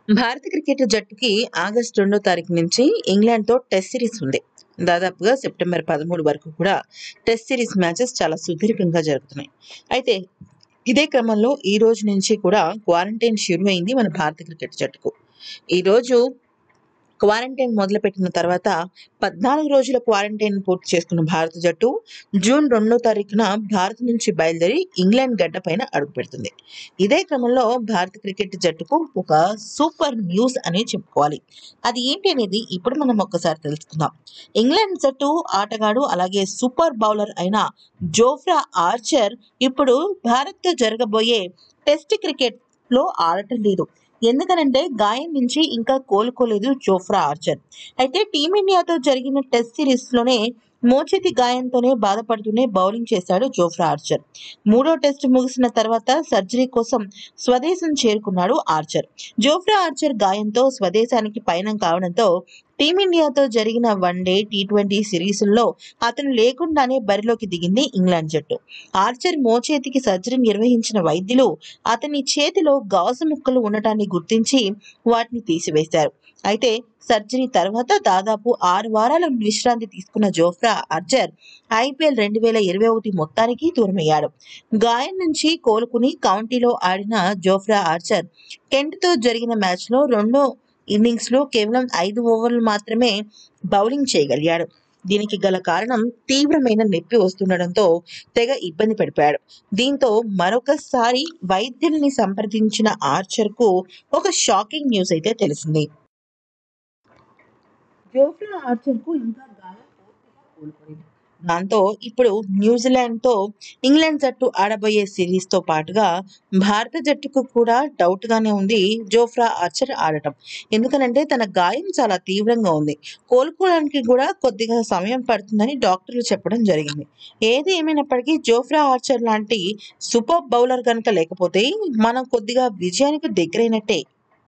భారత cricket జట్టుకి August రెండో తారీఖు నుంచి ఇంగ్లాండ్తో టెస్ట్ సిరీస్ ఉంది దాదాపుగా సెప్టెంబర్ పదమూడు వరకు కూడా టెస్ట్ సిరీస్ మ్యాచెస్ చాలా సుదీర్ఘంగా జరుగుతున్నాయి అయితే ఇదే క్రమంలో ఈ రోజు నుంచి కూడా క్వారంటైన్ షురు అయింది మన భారత క్రికెట్ జట్టుకు ఈ రోజు క్వారంటైన్ మొదలుపెట్టిన తర్వాత పద్నాలుగు రోజుల క్వారంటైన్ పూర్తి చేసుకున్న భారత జట్టు జూన్ రెండో తారీఖున భారత్ నుంచి బయలుదేరి ఇంగ్లాండ్ గడ్డ పైన అడుగు పెడుతుంది ఇదే క్రమంలో భారత క్రికెట్ జట్టుకు ఒక సూపర్ న్యూస్ అని చెప్పుకోవాలి అది ఏంటి అనేది ఇప్పుడు మనం ఒక్కసారి తెలుసుకుందాం ఇంగ్లాండ్ జట్టు ఆటగాడు అలాగే సూపర్ బౌలర్ అయిన జోఫ్రా ఆర్చర్ ఇప్పుడు భారత్తో జరగబోయే టెస్ట్ క్రికెట్ లో ఆడటం లేదు ఎందుకనంటే గాయం నుంచి ఇంకా కోలుకోలేదు జోఫ్రా ఆర్చర్ అయితే టీమిండియాతో జరిగిన టెస్ట్ సిరీస్ లోనే మోచేతి గాయంతోనే బాధపడుతూనే బౌలింగ్ చేశాడు జోఫ్రా ఆర్చర్ మూడో టెస్ట్ ముగిసిన తర్వాత సర్జరీ కోసం స్వదేశం చేరుకున్నాడు ఆర్చర్ జోఫ్రా ఆర్చర్ గాయంతో స్వదేశానికి పయనం కావడంతో టీమిండియాతో జరిగిన వన్డే టీ ట్వంటీ సిరీస్ల్లో అతను లేకుండానే బరిలోకి దిగింది ఇంగ్లాండ్ జట్టు ఆర్చర్ మోచేతికి సర్జరీ నిర్వహించిన వైద్యులు అతని చేతిలో గాజు ముక్కలు ఉండటాన్ని గుర్తించి వాటిని తీసివేశారు అయితే సర్జరీ తర్వాత దాదాపు ఆరు వారాల విశ్రాంతి తీసుకున్న జోఫ్రా ఆర్చర్ ఐపీఎల్ రెండు వేల ఇరవై ఒకటి మొత్తానికి దూరమయ్యాడు గాయం నుంచి కోలుకుని కౌంటీలో ఆడిన జోఫ్రా ఆర్చర్ కెంట్తో జరిగిన మ్యాచ్లో రెండో ఇన్నింగ్స్లో కేవలం ఐదు ఓవర్లు మాత్రమే బౌలింగ్ చేయగలిగాడు దీనికి గల కారణం తీవ్రమైన నొప్పి వస్తుండడంతో తెగ ఇబ్బంది పడిపోయాడు దీంతో మరొకసారి వైద్యుల్ని సంప్రదించిన ఆర్చర్కు ఒక షాకింగ్ న్యూస్ అయితే తెలిసింది జోఫ్రా ఆర్చర్కు ఇంకా గాయం పూర్తిగా కోలుకోలేదు దాంతో ఇప్పుడు న్యూజిలాండ్తో ఇంగ్లాండ్ జట్టు ఆడబోయే సిరీస్తో పాటుగా భారత జట్టుకు కూడా డౌట్గానే ఉంది జోఫ్రా ఆర్చర్ ఆడటం ఎందుకనంటే తన గాయం చాలా తీవ్రంగా ఉంది కోలుకోవడానికి కూడా కొద్దిగా సమయం పడుతుందని డాక్టర్లు చెప్పడం జరిగింది ఏది ఏమైనప్పటికీ జోఫ్రా ఆర్చర్ లాంటి సూపర్ బౌలర్ కనుక లేకపోతే మనం కొద్దిగా విజయానికి దగ్గరైనట్టే